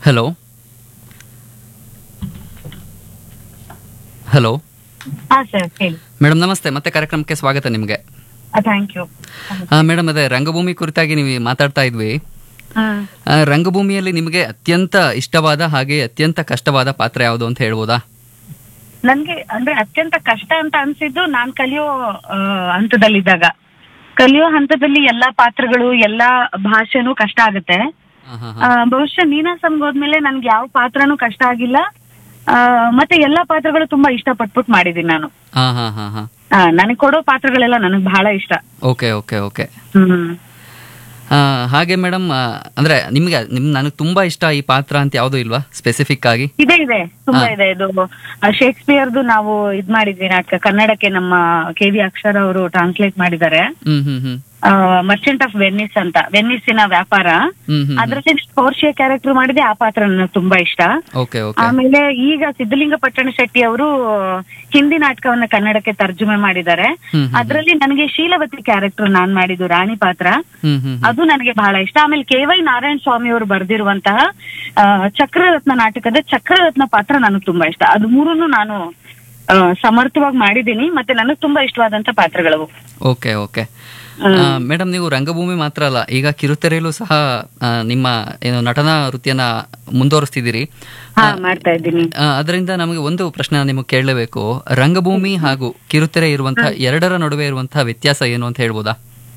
Hello hello ಹಾ sir ಹೇಳಿ madam ನಮಸ್ತೆ ಮತ್ತೆ ಕಾರ್ಯಕ್ರಮಕ್ಕೆ ಸ್ವಾಗತ ನಿಮಗೆ ಥ್ಯಾಂಕ್ ಯು ಮೇಡಮ್ ಅದೇ ರಂಗಭೂಮಿ ಕುರಿತಾಗಿ ನೀವು ಮಾತಾಡ್ತಾ ಇದ್ವಿ ಆ, ರಂಗಭೂಮಿಯಲ್ಲಿ ನಿಮಗೆ ಅತ್ಯಂತ ಇಷ್ಟವಾದ ಹಾಗೆ ಅತ್ಯಂತ ಕಷ್ಟವಾದ ಪಾತ್ರ ಯಾವುದು ಅಂತ ಹೇಳ್ಬೋದಾ ನನ್ಗೆ ಅಂದ್ರೆ ಅತ್ಯಂತ ಕಷ್ಟ ಅಂತ ಅನ್ಸಿದ್ದು ನಾನ್ ಕಲಿಯೋ ಆ, ಹಂತದಲ್ಲಿದ್ದಾಗ ಕಲಿಯೋ ಹಂತದಲ್ಲಿ ಎಲ್ಲಾ ಪಾತ್ರಗಳು ಎಲ್ಲಾ ಭಾಷೆನೂ ಕಷ್ಟ ಆಗುತ್ತೆ ಹಾ, ಹಾ, ಆ, ಹಾ. ಬಹುಶಃ ನೀನಾಸಂಗ್ ಹೋದ್ಮೇಲೆ ನನ್ಗೆ ಯಾವ ಪಾತ್ರನೂ ಕಷ್ಟ ಆಗಿಲ್ಲ ಆ, ಮತ್ತೆ ಎಲ್ಲಾ ಪಾತ್ರಗಳು ತುಂಬಾ ಇಷ್ಟ ಪಟ್ಬಿಟ್ಟು ಮಾಡಿದೀನಿ ನಾನು ಹಾ ಹಾ ಹಾ ಹಾ ನನಗೆ ಕೊಡೋ ಪಾತ್ರಗಳೆಲ್ಲ ನನಗೆ ಬಹಳ ಇಷ್ಟ ಓಕೆ ಓಕೆ ಓಕೆ ಹ್ಮ್ ಆ, ಹಾಗೆ ಮೇಡಮ್ ಅಂದ್ರೆ ನಿಮ್ಗೆ ನಿಮ್ ನನಗೆ ತುಂಬಾ ಇಷ್ಟ ಈ ಪಾತ್ರ ಅಂತ ಯಾವುದು ಇಲ್ವಾ ಸ್ಪೆಸಿಫಿಕ್ ಆಗಿ ಇದೆ ಇದೆ ತುಂಬಾ ಹಾ. ಇದೆ ಇದು ಶೇಕ್ಸ್ಪಿಯರ್ದು ನಾವು ಇದ್ ಮಾಡಿದ್ವಿ ನಾಟಕ ಕನ್ನಡಕ್ಕೆ ನಮ್ಮ ಕೆ ವಿ ಅಕ್ಷರ ಅವರು ಟ್ರಾನ್ಸ್ಲೇಟ್ ಮಾಡಿದ್ದಾರೆ ಹ್ಮ್ ಹ್ಮ್ ಹ್ಮ್ ಮರ್ಚೆಂಟ್ ಆಫ್ ವೆನ್ನಿಸ್ ಅಂತ ವೆನ್ನಿಸ್ಸಿನ ವ್ಯಾಪಾರ ಹ್ಮ್ ಹ್ಮ್ ಅದ್ರಲ್ಲಿ ಪೌರ್ಷಿಯ ಕ್ಯಾರೆಕ್ಟರ್ ಮಾಡಿದೆ ಆ ಪಾತ್ರ ನನಗೆ ತುಂಬಾ ಇಷ್ಟ ಓಕೆ ಓಕೆ ಆಮೇಲೆ ಈಗ ಸಿದ್ಧಲಿಂಗ ಪಟ್ಟಣ ಶೆಟ್ಟಿ ಅವರು ಹಿಂದಿ ನಾಟಕವನ್ನ ಕನ್ನಡಕ್ಕೆ ತರ್ಜುಮೆ ಮಾಡಿದ್ದಾರೆ ಹ್ಮ್ ಹ್ಮ್ ಅದ್ರಲ್ಲಿ ನನಗೆ ಶೀಲವತಿ ಕ್ಯಾರೆಕ್ಟರ್ ನಾನ್ ಮಾಡಿದ್ದು ರಾಣಿ ಪಾತ್ರ ಹ್ಮ್ ಹ್ಮ್ ಹ್ಮ್ ಅದು ನನಗೆ ಬಹಳ ಇಷ್ಟ ಆಮೇಲೆ ಕೆ ವೈ ನಾರಾಯಣ ಸ್ವಾಮಿ ಅವರು ಬರೆದಿರುವಂತಹ ಚಕ್ರರತ್ನ ನಾಟಕದ ಚಕ್ರರತ್ನ ಪಾತ್ರ ನನಗೆ ತುಂಬಾ ಇಷ್ಟ ಅದು ಮೂರನ್ನು ನಾನು ಆ, ಸಮರ್ಥವಾಗಿ ಮಾಡಿದ್ದೀನಿ ಮತ್ತೆ ನನಗೆ ತುಂಬಾ ಇಷ್ಟವಾದಂತ ಪಾತ್ರಗಳವು ಓಕೆ ಓಕೆ ಮೇಡಮ್ ನೀವು ರಂಗಭೂಮಿ ಮಾತ್ರ ಅಲ್ಲ ಈಗ ಕಿರುತೆರೆಯಲ್ಲೂ ಸಹ ಆ, ನಿಮ್ಮ ಏನು ನಟನಾ ವೃತ್ತಿಯನ್ನ ಮುಂದುವರಿಸ್ತಿದ್ದೀರಿ ಹಾ ಮಾಡ್ತಾ ಇದ್ದೀನಿ ಆ, ಅದರಿಂದ ನಮಗೆ ಒಂದು ಪ್ರಶ್ನೆ ನಿಮಗೆ ಕೇಳಲೇಬೇಕು ರಂಗಭೂಮಿ ಹಾಗೂ ಕಿರುತೆರೆ ಇರುವಂತಹ ಎರಡರ ನಡುವೆ ಇರುವಂತಹ ವ್ಯತ್ಯಾಸ ಏನು ಅಂತ ಹೇಳ್ಬೋದಾ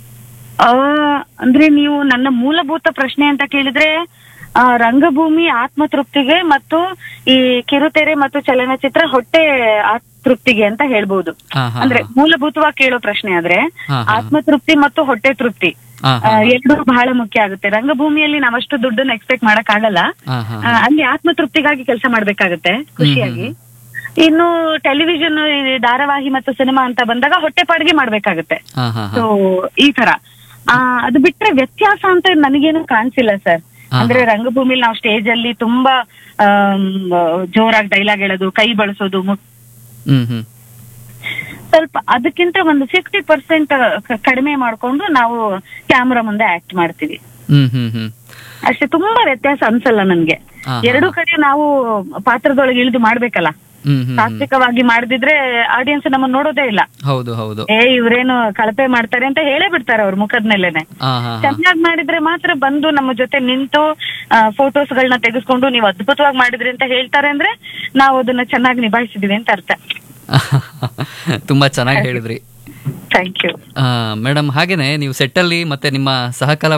ಆ, ಅಂದ್ರೆ ನೀವು ನನ್ನ ಮೂಲಭೂತ ಪ್ರಶ್ನೆ ಅಂತ ಕೇಳಿದ್ರೆ ಆ, ರಂಗಭೂಮಿ ಆತ್ಮತೃಪ್ತಿಗೆ ಮತ್ತು ಈ ಕಿರುತೆರೆ ಮತ್ತು ಚಲನಚಿತ್ರ ಹೊಟ್ಟೆ ತೃಪ್ತಿಗೆ ಅಂತ ಹೇಳ್ಬೋದು ಹಾ ಹಾ ಅಂದ್ರೆ ಮೂಲಭೂತವಾಗಿ ಕೇಳೋ ಪ್ರಶ್ನೆ ಆದ್ರೆ ಹಾ, ಹಾ. ಆತ್ಮತೃಪ್ತಿ ಮತ್ತು ಹೊಟ್ಟೆ ತೃಪ್ತಿ ಹಾ ಆ, ಎರಡು ಬಹಳ ಮುಖ್ಯ ಆಗುತ್ತೆ ರಂಗಭೂಮಿಯಲ್ಲಿ ನಾವಷ್ಟು ದುಡ್ಡನ್ನ ಎಕ್ಸ್ಪೆಕ್ಟ್ ಮಾಡಕ್ ಆಗಲ್ಲ ಹಾ ಹಾ ಆ, ಅಲ್ಲಿ ಆತ್ಮತೃಪ್ತಿಗಾಗಿ ಕೆಲಸ ಮಾಡ್ಬೇಕಾಗತ್ತೆ ಖುಷಿಯಾಗಿ ಇನ್ನು ಟೆಲಿವಿಷನ್ ಧಾರಾವಾಹಿ ಮತ್ತು ಸಿನಿಮಾ ಅಂತ ಬಂದಾಗ ಹೊಟ್ಟೆಪಾಡಿಗೆ ಮಾಡ್ಬೇಕಾಗತ್ತೆ ಹಾ ಹಾ ಸೊ ಈ ತರ ಆ, ಅದು ಬಿಟ್ರೆ ವ್ಯತ್ಯಾಸ ಅಂತ ನನಗೇನು ಕಾಣಿಸಿಲ್ಲ ಸರ್ ಹಾ, ಅಂದ್ರೆ ರಂಗಭೂಮಿಲಿ ನಾವು ಸ್ಟೇಜ್ ಅಲ್ಲಿ ತುಂಬಾ ಆಮ್, ಜೋರಾಗಿ ಡೈಲಾಗ್ ಹೇಳೋದು ಕೈ ಬಳಸೋದು ಮು- ಹ್ಮ್ ಹ್ಮ್ ಸ್ವಲ್ಪ ಅದಕ್ಕಿಂತ ಒಂದು ಫಿಫ್ಟಿ ಪರ್ಸೆಂಟ್ ಕಡಿಮೆ ಮಾಡ್ಕೊಂಡು ನಾವು ಕ್ಯಾಮ್ರಾ ಮುಂದೆ ಆಕ್ಟ್ ಮಾಡ್ತೀವಿ ಹ್ಮ್ ಹ್ಮ್ ಹ್ಮ್ ಅಷ್ಟೇ ತುಂಬಾ ವ್ಯತ್ಯಾಸ ಅನ್ಸಲ್ಲ ನನ್ಗೆ ಹಾ, ಹಾ. ಎರಡು ಕಡೆ ನಾವು ಪಾತ್ರದೊಳಗೆ ಇಳಿದು ಮಾಡ್ಬೇಕಲ್ಲ ಹ್ಮ್ ಹ್ಮ್ ಹ್ಮ್ ಸಾತ್ವಿಕವಾಗಿ ಮಾಡದಿದ್ರೆ ಆಡಿಯನ್ಸ್ ನಮ್ಮನ್ನ ನೋಡೋದೇ ಇಲ್ಲ ಹೌದು ಹೌದು ಏ ಇವ್ರೇನು ಕಳಪೆ ಮಾಡ್ತಾರೆ ಅಂತ ಹೇಳೇ ಬಿಡ್ತಾರೆ ಅವ್ರ ಮುಖದ ಮೇಲೆನೆ ಹಾ ಹಾ ಹಾ ಚೆನ್ನಾಗಿ ಮಾಡಿದ್ರೆ ಮಾತ್ರ ಬಂದು ನಮ್ಮ ಜೊತೆ ನಿಂತು ಫೋಟೋಸ್ ಗಳನ್ನ ತೆಗೆಸ್ಕೊಂಡು ನೀವು ಅದ್ಭುತವಾಗಿ ಮಾಡಿದ್ರಿ ಅಂತ ಹೇಳ್ತಾರೆ ಅಂದ್ರೆ ನಾವು ಅದನ್ನ ಚೆನ್ನಾಗಿ ನಿಭಾಯಿಸಿದೀವಿ ಅಂತ ಅರ್ಥ ತುಂಬಾ ಚೆನ್ನಾಗಿ ಹೇಳಿದ್ರಿ ಥ್ಯಾಂಕ್ ಯು ಮೇಡಮ್ ಹಾಗೇನೆ ನೀವು ಸೆಟ್ಟಲ್ಲಿ ಮತ್ತೆ ನಿಮ್ಮ ಸಹಕಲಾ